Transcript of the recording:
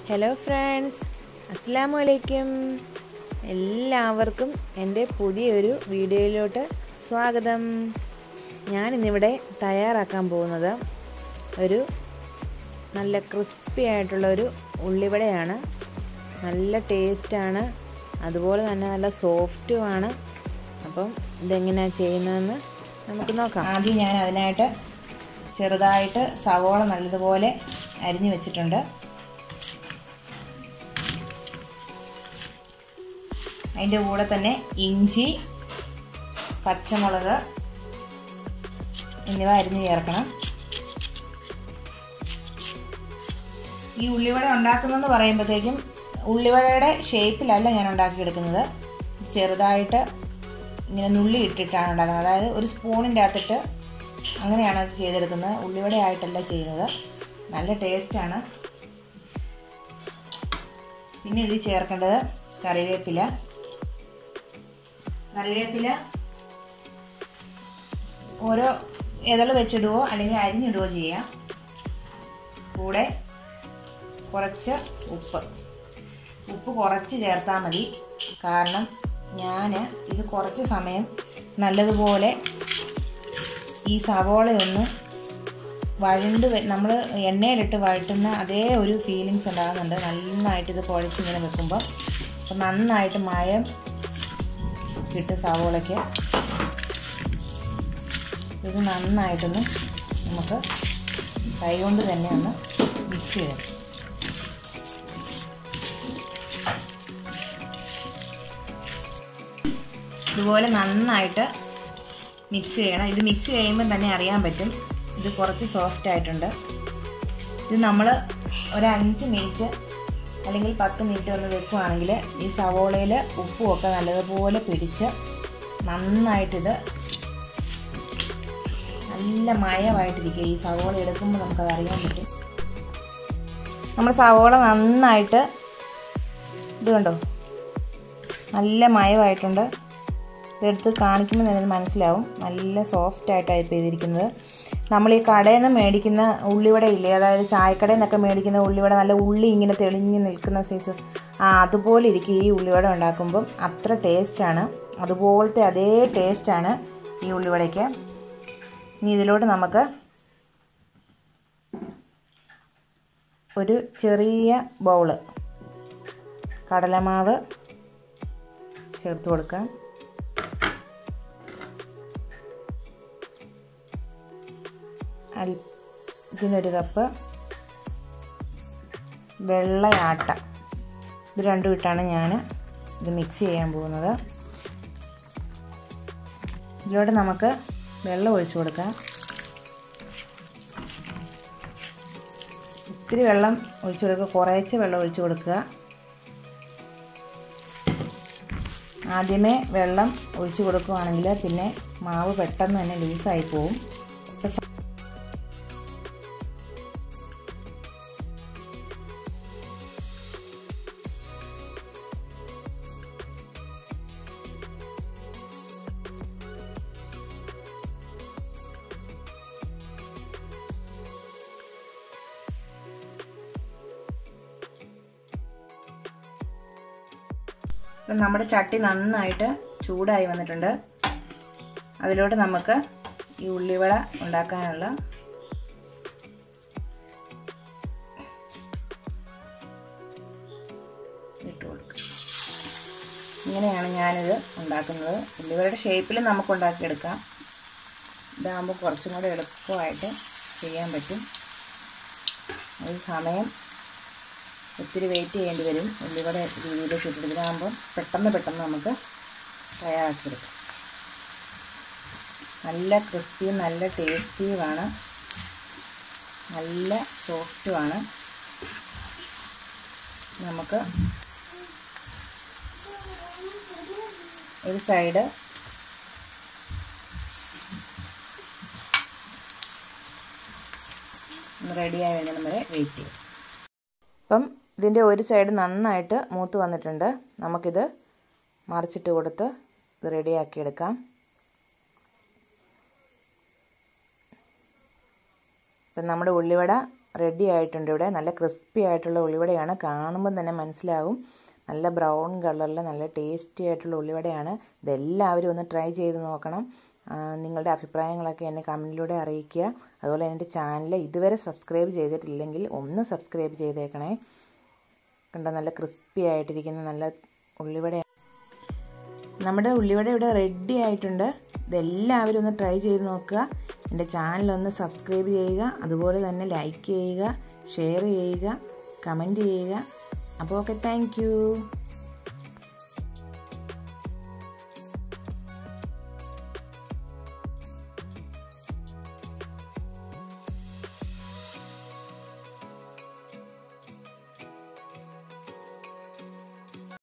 hello friends അസ്സാമു അലൈക്കും എല്ലാവർക്കും എൻ്റെ പുതിയൊരു വീഡിയോയിലോട്ട് സ്വാഗതം ഞാനിന്നിവിടെ തയ്യാറാക്കാൻ പോകുന്നത് ഒരു നല്ല ക്രിസ്പി ആയിട്ടുള്ള ഒരു ഉള്ളിവടയാണ് നല്ല ടേസ്റ്റാണ് അതുപോലെ തന്നെ നല്ല സോഫ്റ്റുമാണ് അപ്പം ഇതെങ്ങനെയാണ് ചെയ്യുന്നതെന്ന് നമുക്ക് നോക്കാം ആദ്യം ഞാൻ അതിനായിട്ട് ചെറുതായിട്ട് സവോള നല്ലതുപോലെ അരിഞ്ഞു വെച്ചിട്ടുണ്ട് അതിൻ്റെ കൂടെ തന്നെ ഇഞ്ചി പച്ചമുളക് എന്നിവ അരിഞ്ഞു ചേർക്കണം ഈ ഉള്ളിവട ഉണ്ടാക്കുന്നതെന്ന് പറയുമ്പോഴത്തേക്കും ഉള്ളിവടയുടെ ഷേപ്പിലല്ല ഞാൻ ഉണ്ടാക്കിയെടുക്കുന്നത് ചെറുതായിട്ട് ഇങ്ങനെ നുള്ളി ഇട്ടിട്ടാണ് ഉണ്ടാക്കുന്നത് അതായത് ഒരു സ്പൂണിൻ്റെ അകത്തിട്ട് അങ്ങനെയാണ് അത് ചെയ്തെടുക്കുന്നത് ഉള്ളിവടയായിട്ടല്ല ചെയ്യുന്നത് നല്ല ടേസ്റ്റാണ് പിന്നെ ഇതിൽ ചേർക്കേണ്ടത് കറിവേപ്പില കറിവേപ്പില ഓരോ ഇതൾ വെച്ചിടുകയോ അല്ലെങ്കിൽ അരിഞ്ഞിടുകയോ ചെയ്യാം കൂടെ കുറച്ച് ഉപ്പ് ഉപ്പ് കുറച്ച് ചേർത്താൽ മതി കാരണം ഞാൻ ഇത് കുറച്ച് സമയം നല്ലതുപോലെ ഈ സവോളയൊന്ന് വഴണ്ട് നമ്മൾ എണ്ണയിലിട്ട് വഴറ്റുന്ന അതേ ഒരു ഫീലിങ്സ് ഉണ്ടാകുന്നുണ്ട് നന്നായിട്ട് ഇത് കുഴച്ച് ഇങ്ങനെ വെക്കുമ്പോൾ അപ്പോൾ നന്നായിട്ട് മയം കിട്ടും സവോളയ്ക്ക് ഇത് നന്നായിട്ടൊന്ന് നമുക്ക് കൈ കൊണ്ട് തന്നെ ഒന്ന് മിക്സ് ചെയ്യാം ഇതുപോലെ നന്നായിട്ട് മിക്സ് ചെയ്യണം ഇത് മിക്സ് ചെയ്യുമ്പോൾ തന്നെ അറിയാൻ പറ്റും ഇത് കുറച്ച് സോഫ്റ്റ് ആയിട്ടുണ്ട് ഇത് നമ്മൾ ഒരു അഞ്ച് മിനിറ്റ് അല്ലെങ്കിൽ പത്ത് മിനിറ്റ് ഒന്ന് വെക്കുകയാണെങ്കിൽ ഈ സവോളയിൽ ഉപ്പും ഒക്കെ നല്ലതുപോലെ പിടിച്ച് നന്നായിട്ടിത് നല്ല മയമായിട്ടിരിക്കുക ഈ സവോള എടുക്കുമ്പോൾ നമുക്കത് അറിയാൻ പറ്റും നമ്മൾ സവോള നന്നായിട്ട് ഇത് കണ്ടോ നല്ല മയമായിട്ടുണ്ട് ഇതെടുത്ത് കാണിക്കുമ്പോൾ തന്നെ മനസ്സിലാവും നല്ല സോഫ്റ്റ് ആയിട്ടാണ് ഇപ്പോൾ ചെയ്തിരിക്കുന്നത് നമ്മൾ ഈ കടയിൽ നിന്ന് മേടിക്കുന്ന ഉള്ളിവട ഇല്ലേ അതായത് ചായക്കടയിൽ നിന്നൊക്കെ മേടിക്കുന്ന ഉള്ളിവട നല്ല ഉള്ളി ഇങ്ങനെ തെളിഞ്ഞ് നിൽക്കുന്ന സൈസ് ആ അതുപോലെ ഇരിക്കും ഈ ഉള്ളിവട ഉണ്ടാക്കുമ്പം അത്ര ടേസ്റ്റാണ് അതുപോലത്തെ അതേ ടേസ്റ്റാണ് ഈ ഉള്ളിവടയ്ക്ക് ഇനി ഇതിലോട്ട് നമുക്ക് ഒരു ചെറിയ ബൗള് കടലമാവ് ചേർത്ത് കൊടുക്കാം അൽ ഇതിനൊരു കപ്പ് വെള്ളയാട്ട ഇത് രണ്ടും ഇട്ടാണ് ഞാൻ ഇത് മിക്സ് ചെയ്യാൻ പോകുന്നത് ഇതിലോട്ട് നമുക്ക് വെള്ളം ഒഴിച്ചു കൊടുക്കാം ഒത്തിരി വെള്ളം ഒഴിച്ചു കൊടുക്കുക കുറേശ്ശെ വെള്ളം ഒഴിച്ചു കൊടുക്കുക ആദ്യമേ വെള്ളം ഒഴിച്ചു കൊടുക്കുകയാണെങ്കിൽ പിന്നെ മാവ് പെട്ടെന്ന് തന്നെ ലൂസായി പോവും ഇപ്പം നമ്മുടെ ചട്ടി നന്നായിട്ട് ചൂടായി വന്നിട്ടുണ്ട് അതിലോട്ട് നമുക്ക് ഈ ഉള്ളിവട ഉണ്ടാക്കാനുള്ള ഇട്ട് കൊടുക്കുക ഇങ്ങനെയാണ് ഞാനിത് ഉണ്ടാക്കുന്നത് ഉള്ളിവടയുടെ ഷേപ്പിൽ നമുക്ക് ഉണ്ടാക്കിയെടുക്കാം ഇതാകുമ്പോൾ കുറച്ചും കൂടെ എളുപ്പമായിട്ട് ചെയ്യാൻ പറ്റും അത് സമയം ഒത്തിരി വെയിറ്റ് ചെയ്യേണ്ടി വരും ഉള്ളിവട രീതിയിൽ ചുട്ടിട്ട് ഇതിനാകുമ്പം പെട്ടെന്ന് പെട്ടെന്ന് നമുക്ക് തയ്യാറാക്കിയെടുക്കാം നല്ല ക്രിസ്പിയും നല്ല ടേസ്റ്റിയുമാണ് നല്ല സോഫ്റ്റുമാണ് നമുക്ക് ഒരു സൈഡ് റെഡിയായി വരുന്നത് വരെ വെയിറ്റ് ചെയ്യും അപ്പം ഇതിൻ്റെ ഒരു സൈഡ് നന്നായിട്ട് മൂത്ത് വന്നിട്ടുണ്ട് നമുക്കിത് മറിച്ചിട്ട് കൊടുത്ത് ഇത് റെഡിയാക്കി എടുക്കാം ഇപ്പം നമ്മുടെ ഉള്ളിവട റെഡി ആയിട്ടുണ്ട് ഇവിടെ നല്ല ക്രിസ്പി ആയിട്ടുള്ള ഉള്ളിവടയാണ് കാണുമ്പോൾ തന്നെ മനസ്സിലാവും നല്ല ബ്രൗൺ കളറിൽ നല്ല ടേസ്റ്റി ആയിട്ടുള്ള ഉള്ളിവടയാണ് ഇതെല്ലാവരും ഒന്ന് ട്രൈ ചെയ്ത് നോക്കണം നിങ്ങളുടെ അഭിപ്രായങ്ങളൊക്കെ എന്നെ കമൻറ്റിലൂടെ അറിയിക്കുക അതുപോലെ എൻ്റെ ചാനൽ ഇതുവരെ സബ്സ്ക്രൈബ് ചെയ്തിട്ടില്ലെങ്കിൽ ഒന്ന് സബ്സ്ക്രൈബ് ചെയ്തേക്കണേ കണ്ടോ നല്ല ക്രിസ്പി ആയിട്ടിരിക്കുന്ന നല്ല ഉള്ളിവട നമ്മുടെ ഉള്ളിവട ഇവിടെ റെഡി ആയിട്ടുണ്ട് ഇതെല്ലാവരും ഒന്ന് ട്രൈ ചെയ്ത് നോക്കുക എൻ്റെ ചാനലൊന്ന് സബ്സ്ക്രൈബ് ചെയ്യുക അതുപോലെ തന്നെ ലൈക്ക് ചെയ്യുക ഷെയർ ചെയ്യുക കമൻറ്റ് ചെയ്യുക അപ്പോൾ ഓക്കെ താങ്ക്